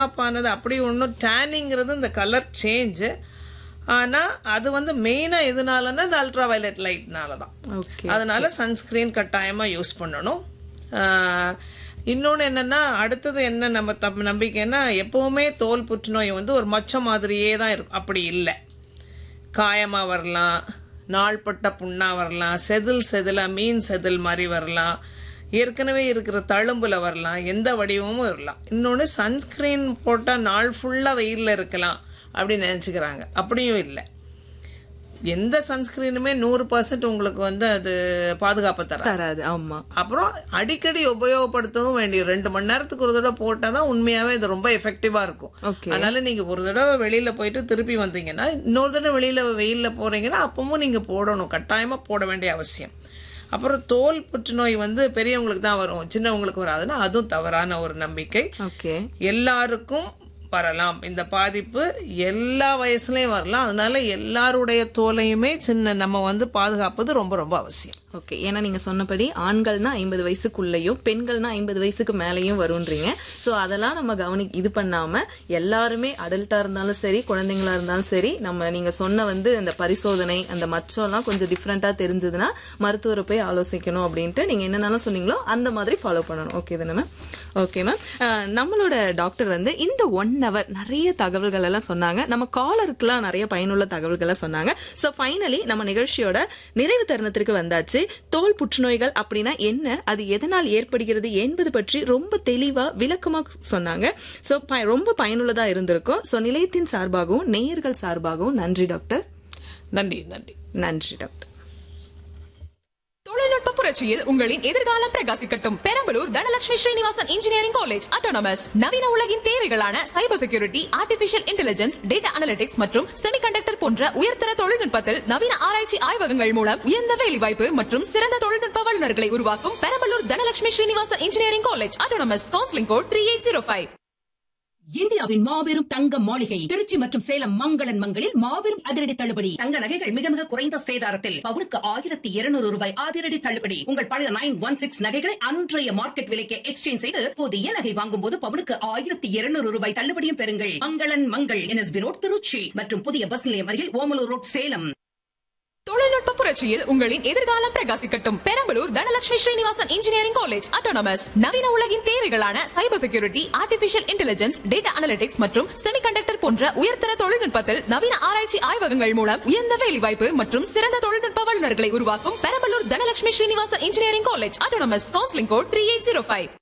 பாதுகாப்பானது அப்படி ஒன்றும் டேனிங்கிறது இந்த கலர் சேஞ்சு ஆனால் அது வந்து மெயினாக எதுனாலன்னா இந்த அல்ட்ரா வயலட் லைட்னால தான் ஓகே அதனால சன்ஸ்கிரீன் கட்டாயமாக யூஸ் பண்ணணும் இன்னொன்று என்னென்னா அடுத்தது என்ன நம்ம தப்பு நம்பிக்கைன்னா எப்போவுமே தோல் புற்றுநோய் வந்து ஒரு மச்சம் மாதிரியே தான் இருக்கும் அப்படி இல்லை காயமாக வரலாம் நாள்பட்ட புண்ணாக வரலாம் செதில் செதிலாக மீன் செதில் மாதிரி வரலாம் ஏற்கனவே இருக்கிற தழும்புல வரலாம் எந்த வடிவமும் வரலாம் இன்னொன்று சன்ஸ்கிரீன் போட்டால் நாள் ஃபுல்லாக வெயிலில் இருக்கலாம் அப்படின்னு நினச்சிக்கிறாங்க அப்படியும் இல்லை எந்த சன்ஸ்கிரீனுமே நூறு பர்சன்ட் உங்களுக்கு வந்து அது பாதுகாப்பு தராது தராது ஆமா அப்புறம் அடிக்கடி உபயோகப்படுத்தவும் வேண்டிய ரெண்டு மணி நேரத்துக்கு ஒரு தடவை போட்டால் தான் உண்மையாகவே இது ரொம்ப எஃபெக்டிவாக இருக்கும் ஓகே அதனால நீங்க ஒரு தடவை வெளியில போயிட்டு திருப்பி வந்தீங்கன்னா இன்னொரு தடவை வெளியில வெயில்ல போறீங்கன்னா அப்பவும் நீங்க போடணும் கட்டாயமா போட வேண்டிய அவசியம் அப்புறம் தோல் புற்றுநோய் வந்து பெரியவங்களுக்கு தான் வரும் சின்னவங்களுக்கு வராதுன்னா அதுவும் தவறான ஒரு நம்பிக்கை ஓகே எல்லாருக்கும் வரலாம் இந்த பாதிப்பு எல்லா வயசுலயும் வரலாம் அதனால எல்லாருடைய தோலையுமே சின்ன நம்ம வந்து பாதுகாப்பது ரொம்ப ரொம்ப அவசியம் ஓகே ஏன்னா நீங்க சொன்னபடி ஆண்கள்னா ஐம்பது வயசுக்குள்ளேயும் பெண்கள்னா ஐம்பது வயசுக்கு மேலேயும் வரும்ன்றீங்க சோ அதெல்லாம் நம்ம கவனி இது பண்ணாம எல்லாருமே அடல்ட்டா இருந்தாலும் சரி குழந்தைங்களா இருந்தாலும் சரி நம்ம நீங்க சொன்ன வந்து இந்த பரிசோதனை அந்த மச்சம்லாம் கொஞ்சம் டிஃப்ரெண்டா தெரிஞ்சதுன்னா மருத்துவரை போய் ஆலோசிக்கணும் அப்படின்ட்டு நீங்க என்னென்னலாம் சொன்னீங்களோ அந்த மாதிரி ஃபாலோ பண்ணணும் ஓகே தானே மேம் ஓகே மேம் நம்மளோட டாக்டர் வந்து இந்த ஒன் ஹவர் நிறைய தகவல்கள் எல்லாம் சொன்னாங்க நம்ம காலருக்குலாம் நிறைய பயனுள்ள தகவல்களை சொன்னாங்க சோ ஃபைனலி நம்ம நிகழ்ச்சியோட நிறைவு தருணத்திற்கு வந்தாச்சு தோல் புற்றுநோய்கள் அப்படின்னா என்ன அது எதனால் ஏற்படுகிறது என்பது பற்றி ரொம்ப தெளிவா விளக்கமா சொன்னாங்க சோ ரொம்ப பயனுள்ளதா இருந்திருக்கும் சோ நிலையத்தின் சார்பாகவும் நேயர்கள் சார்பாகவும் நன்றி டாக்டர் நன்றி நன்றி நன்றி டாக்டர் தொழில்நுட்ப புரட்சியில் உங்களின் எதிர்காலம் பிரகாசிக்கட்டும் Perambalur Dhanalakshmi Srinivasan engineering college autonomous நவீன உலகின் தேவைகளான cyber security artificial intelligence data analytics மற்றும் செமிகண்டக்டர் போன்ற உயர்தர தொழில்நுட்பத்தில் நவீன ஆராய்ச்சி ஆய்வகங்கள் மூலம் உயர்ந்த வேலைவாய்ப்பு மற்றும் சிறந்த தொழில்நுட்ப வல்லுநர்களை உருவாக்கும் Perambalur Dhanalakshmi Srinivasan engineering college autonomous counselling code three eight zero five இந்தியாவின் மாபெரும் தங்க மாளிகை திருச்சி மற்றும் சேலம் மங்களன் மங்களில் மாபெரும் அதிரடி தள்ளுபடி தங்க நகைகள் மிக மிக குறைந்த சேதாரத்தில் பவுனுக்கு ஆயிரத்தி இருநூறு ரூபாய் அதிரடி தள்ளுபடி உங்கள் பழைய நைன் ஒன் சிக்ஸ் நகைகளை அன்றைய மார்க்கெட் விலைக்கு எக்ஸ்சேஞ்ச் செய்து புதிய நகை வாங்கும் போது பவுனுக்கு ஆயிரத்தி இருநூறு ரூபாய் தள்ளுபடியும் பெறுங்கள் மங்களன் மங்கள் என்எஸ்பி ரோட் திருச்சி மற்றும் புதிய பஸ் நிலையம் அருகில் ஓமலூர் ரோட் சேலம் தொழில்நுட்ப புரட்சியில் உங்களின் எதிர்காலம் பிரகாசிக்கட்டும் Perambalur Dhanalakshmi Srinivasan engineering college autonomous நவீன உலகின் தேவைகளான cyber security artificial intelligence data analytics மற்றும் செமிகண்டக்டர் போன்ற உயர்தர தொழில்நுட்பத்தில் நவீன ஆராய்ச்சி ஆய்வகங்கள் மூலம் உயர்ந்த வேலைவாய்ப்பு மற்றும் சிறந்த தொழில்நுட்ப வல்லுநர்களை உருவாக்கும் Perambalur Dhanalakshmi Srinivasan engineering college autonomous counselling code three eight zero five